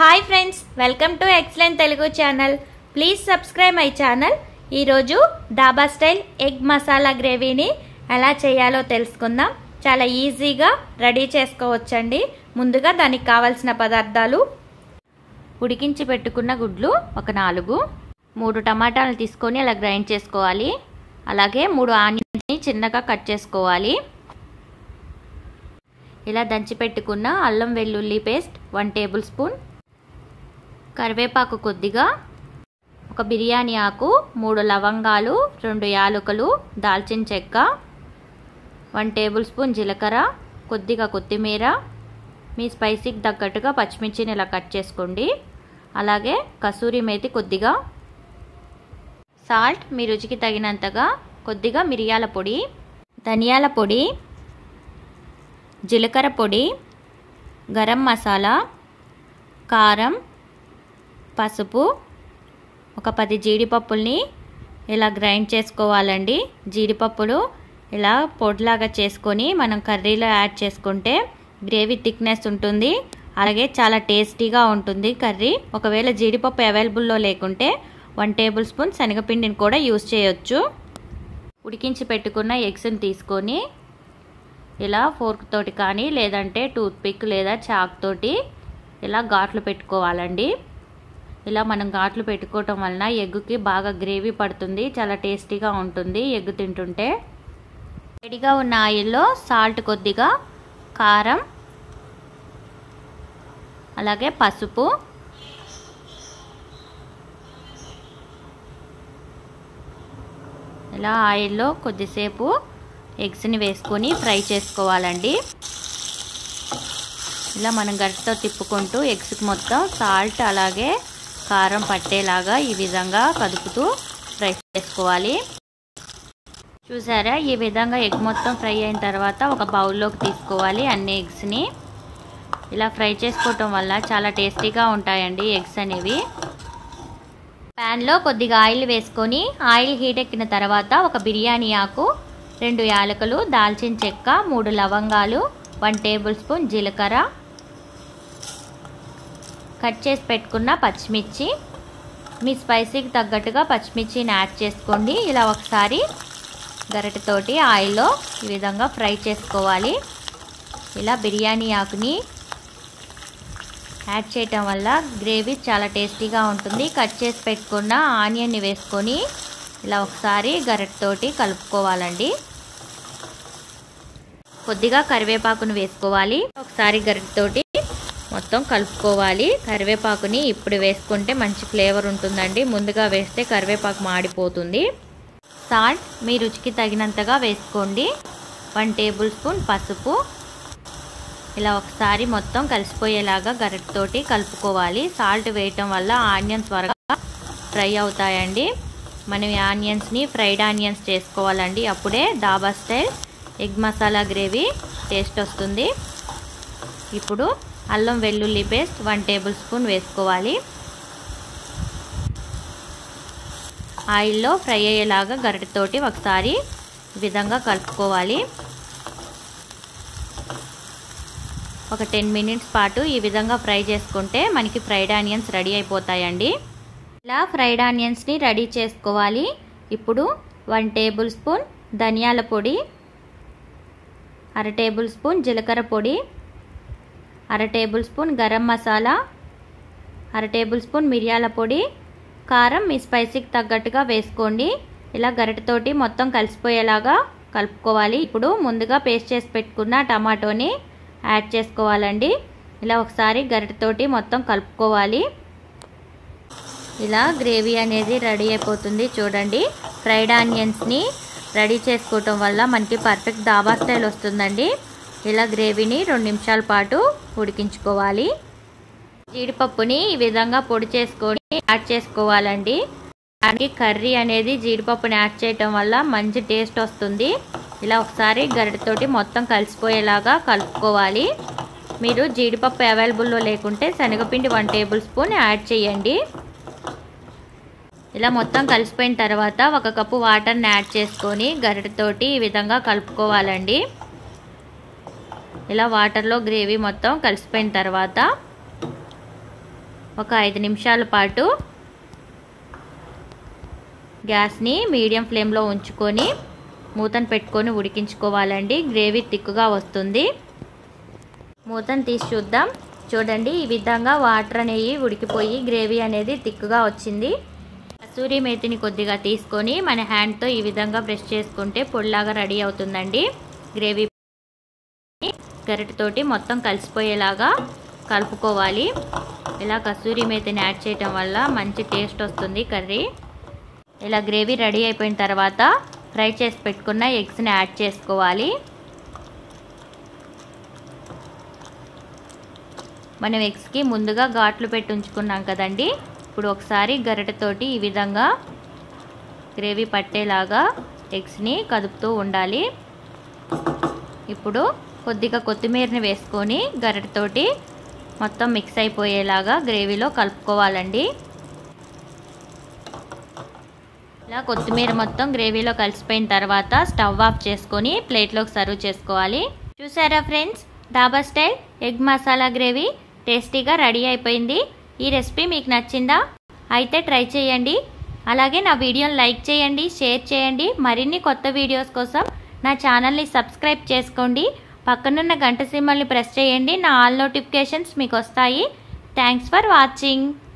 hi friends welcome to excellent Telugu channel please subscribe my channel ఈరోజు dhaba style egg masala గ్రేవీని ఎలా చేయాలో తెలుసుకుందాం చాలా ఈజీగా రెడీ చేసుకోవచ్చండి ముందుగా దానికి కావాల్సిన పదార్థాలు ఉడికించి పెట్టుకున్న గుడ్లు ఒక నాలుగు మూడు టమాటాలు తీసుకొని అలా గ్రైండ్ చేసుకోవాలి అలాగే మూడు ఆనియన్స్ని చిన్నగా కట్ చేసుకోవాలి ఇలా దంచి పెట్టుకున్న అల్లం వెల్లుల్లి పేస్ట్ వన్ టేబుల్ స్పూన్ కరివేపాకు కొద్దిగా ఒక బిర్యానీ ఆకు మూడు లవంగాలు రెండు యాలకులు దాల్చిన చెక్క వన్ టేబుల్ స్పూన్ జీలకర్ర కొద్దిగా కొత్తిమీర మీ స్పైసీకి తగ్గట్టుగా పచ్చిమిర్చిని ఇలా కట్ చేసుకోండి అలాగే కసూరి మేతి కొద్దిగా సాల్ట్ మీ రుచికి తగినంతగా కొద్దిగా మిరియాల పొడి ధనియాల పొడి జీలకర్ర పొడి గరం మసాలా కారం పసుపు ఒక పది జీడిపప్పుల్ని ఇలా గ్రైండ్ చేసుకోవాలండి జీడిపప్పులు ఇలా పొడిలాగా చేసుకొని మనం కర్రీలో యాడ్ చేసుకుంటే గ్రేవీ థిక్నెస్ ఉంటుంది అలాగే చాలా టేస్టీగా ఉంటుంది కర్రీ ఒకవేళ జీడిపప్పు అవైలబుల్లో లేకుంటే వన్ టేబుల్ స్పూన్ శనగపిండిని కూడా యూస్ చేయొచ్చు ఉడికించి పెట్టుకున్న ఎగ్స్ని తీసుకొని ఇలా ఫోర్క్ తోటి కానీ లేదంటే టూత్ పిక్ లేదా చాక్ తోటి ఇలా ఘాట్లు పెట్టుకోవాలండి ఇలా మనం ఘాట్లు పెట్టుకోవటం వలన ఎగ్గుకి బాగా గ్రేవీ పడుతుంది చాలా టేస్టీగా ఉంటుంది ఎగ్ తింటుంటే రెడీగా ఉన్న ఆయిల్లో సాల్ట్ కొద్దిగా కారం అలాగే పసుపు ఇలా ఆయిల్లో కొద్దిసేపు ఎగ్స్ని వేసుకొని ఫ్రై చేసుకోవాలండి ఇలా మనం గరిటతో తిప్పుకుంటూ ఎగ్స్కి మొత్తం సాల్ట్ అలాగే కారం పట్టేలాగా ఈ విధంగా కదుపుతూ ఫ్రై చేసుకోవాలి చూసారా ఈ విధంగా ఎగ్ మొత్తం ఫ్రై అయిన తర్వాత ఒక బౌల్లోకి తీసుకోవాలి అన్ని ఎగ్స్ని ఇలా ఫ్రై చేసుకోవటం వల్ల చాలా టేస్టీగా ఉంటాయండి ఎగ్స్ అనేవి ప్యాన్లో కొద్దిగా ఆయిల్ వేసుకొని ఆయిల్ హీట్ ఎక్కిన తర్వాత ఒక బిర్యానీ ఆకు రెండు యాలకులు దాల్చిన చెక్క మూడు లవంగాలు వన్ టేబుల్ స్పూన్ జీలకర్ర కట్ చేసి పెట్టుకున్న పచ్చిమిర్చి మీ స్పైసీకి తగ్గట్టుగా పచ్చిమిర్చిని యాడ్ చేసుకోండి ఇలా ఒకసారి గరిటతోటి ఆయిల్లో ఈ విధంగా ఫ్రై చేసుకోవాలి ఇలా బిర్యానీ ఆకుని యాడ్ చేయటం వల్ల గ్రేవీ చాలా టేస్టీగా ఉంటుంది కట్ చేసి పెట్టుకున్న ఆనియన్ని వేసుకొని ఇలా ఒకసారి గరిటతోటి కలుపుకోవాలండి కొద్దిగా కరివేపాకును వేసుకోవాలి ఒకసారి గరిటతోటి మొత్తం కలుపుకోవాలి కరివేపాకుని ఇప్పుడు వేసుకుంటే మంచి ఫ్లేవర్ ఉంటుందండి ముందుగా వేస్తే కరివేపాకు మాడిపోతుంది సాల్ట్ మీ రుచికి తగినంతగా వేసుకోండి వన్ టేబుల్ స్పూన్ పసుపు ఇలా ఒకసారి మొత్తం కలిసిపోయేలాగా గరిటతోటి కలుపుకోవాలి సాల్ట్ వేయటం వల్ల ఆనియన్స్ త్వరగా ఫ్రై అవుతాయండి మనం ఈ ఆనియన్స్ని ఫ్రైడ్ ఆనియన్స్ చేసుకోవాలండి అప్పుడే dhaba style egg masala gravy taste వస్తుంది ఇప్పుడు అల్లం వెల్లుల్లి పేస్ట్ వన్ టేబుల్ స్పూన్ వేసుకోవాలి ఆయిల్లో ఫ్రై అయ్యేలాగా గరిటతోటి ఒకసారి ఈ విధంగా కలుపుకోవాలి ఒక టెన్ మినిట్స్ పాటు ఈ విధంగా ఫ్రై చేసుకుంటే మనకి ఫ్రైడ్ ఆనియన్స్ రెడీ అయిపోతాయండి ఇలా ఫ్రైడ్ ఆనియన్స్ని రెడీ చేసుకోవాలి ఇప్పుడు వన్ టేబుల్ స్పూన్ ధనియాల పొడి అర టేబుల్ స్పూన్ జీలకర్ర పొడి అర టేబుల్ స్పూన్ గరం మసాలా అర టేబుల్ స్పూన్ మిరియాల పొడి కారం మీ స్పైసీకి తగ్గట్టుగా వేసుకోండి ఇలా గరిటతోటి మొత్తం కలిసిపోయేలాగా కలుపుకోవాలి ఇప్పుడు ముందుగా పేస్ట్ చేసి పెట్టుకున్న టమాటోని యాడ్ చేసుకోవాలండి ఇలా ఒకసారి గరిటతోటి మొత్తం కలుపుకోవాలి ఇలా గ్రేవీ అనేది రెడీ అయిపోతుంది చూడండి ఫ్రైడ్ ఆనియన్స్ని రెడీ చేసుకోవటం వల్ల మనకి పర్ఫెక్ట్ దాబా స్టైల్ వస్తుందండి ఇలా గ్రేవీని రెండు నిమిషాల పాటు ఉడికించుకోవాలి జీడిపప్పుని ఈ విధంగా పొడి చేసుకొని యాడ్ చేసుకోవాలండి దానికి కర్రీ అనేది జీడిపప్పుని యాడ్ చేయటం వల్ల మంచి టేస్ట్ వస్తుంది ఇలా ఒకసారి గరిటతోటి మొత్తం కలిసిపోయేలాగా కలుపుకోవాలి మీరు జీడిపప్పు అవైలబుల్లో లేకుంటే శనగపిండి వన్ టేబుల్ స్పూన్ యాడ్ చేయండి ఇలా మొత్తం కలిసిపోయిన తర్వాత ఒక కప్పు వాటర్ని యాడ్ చేసుకొని గరిటతోటి ఈ విధంగా కలుపుకోవాలండి ఇలా వాటర్లో గ్రేవీ మొత్తం కలిసిపోయిన తర్వాత ఒక ఐదు నిమిషాల పాటు గ్యాస్ని మీడియం ఫ్లేమ్లో ఉంచుకొని మూతను పెట్టుకొని ఉడికించుకోవాలండి గ్రేవీ తిక్కుగా వస్తుంది మూతను తీసి చూద్దాం చూడండి ఈ విధంగా వాటర్ అనేవి ఉడికిపోయి గ్రేవీ అనేది తిక్కుగా వచ్చింది కసూరి మేతిని కొద్దిగా తీసుకొని మన హ్యాండ్తో ఈ విధంగా బ్రష్ చేసుకుంటే పొడిలాగా రెడీ అవుతుందండి గ్రేవీ గరిటతోటి మొత్తం కలిసిపోయేలాగా కలుపుకోవాలి ఇలా కసూరి మేతిని యాడ్ చేయటం వల్ల మంచి టేస్ట్ వస్తుంది కర్రీ ఇలా గ్రేవీ రెడీ అయిపోయిన తర్వాత ఫ్రై చేసి పెట్టుకున్న ఎగ్స్ని యాడ్ చేసుకోవాలి మనం ఎగ్స్కి ముందుగా ఘాట్లు పెట్టి ఉంచుకున్నాం కదండి ఇప్పుడు ఒకసారి గరిటెతోటి ఈ విధంగా గ్రేవీ పట్టేలాగా ఎగ్స్ని కదుపుతూ ఉండాలి ఇప్పుడు కొద్దిగా కొత్తిమీరని వేసుకొని గరిటెతోటి మొత్తం మిక్స్ అయిపోయేలాగా గ్రేవీలో కలుపుకోవాలండి ఇలా కొత్తిమీర మొత్తం గ్రేవీలో కలిసిపోయిన తర్వాత స్టవ్ ఆఫ్ చేసుకొని ప్లేట్లోకి సర్వ్ చేసుకోవాలి చూసారా friends dhaba style egg masala gravy టేస్టీగా రెడీ అయిపోయింది ఈ రెసిపీ మీకు నచ్చిందా అయితే ట్రై చేయండి అలాగే నా వీడియోని లైక్ చేయండి షేర్ చేయండి మరిన్ని కొత్త వీడియోస్ కోసం నా ఛానల్ని సబ్స్క్రైబ్ చేసుకోండి పక్కనున్న గంట సింబల్ని ప్రెస్ చేయండి నా ఆల్ నోటిఫికేషన్స్ మీకు వస్తాయి థ్యాంక్స్ ఫర్ వాచింగ్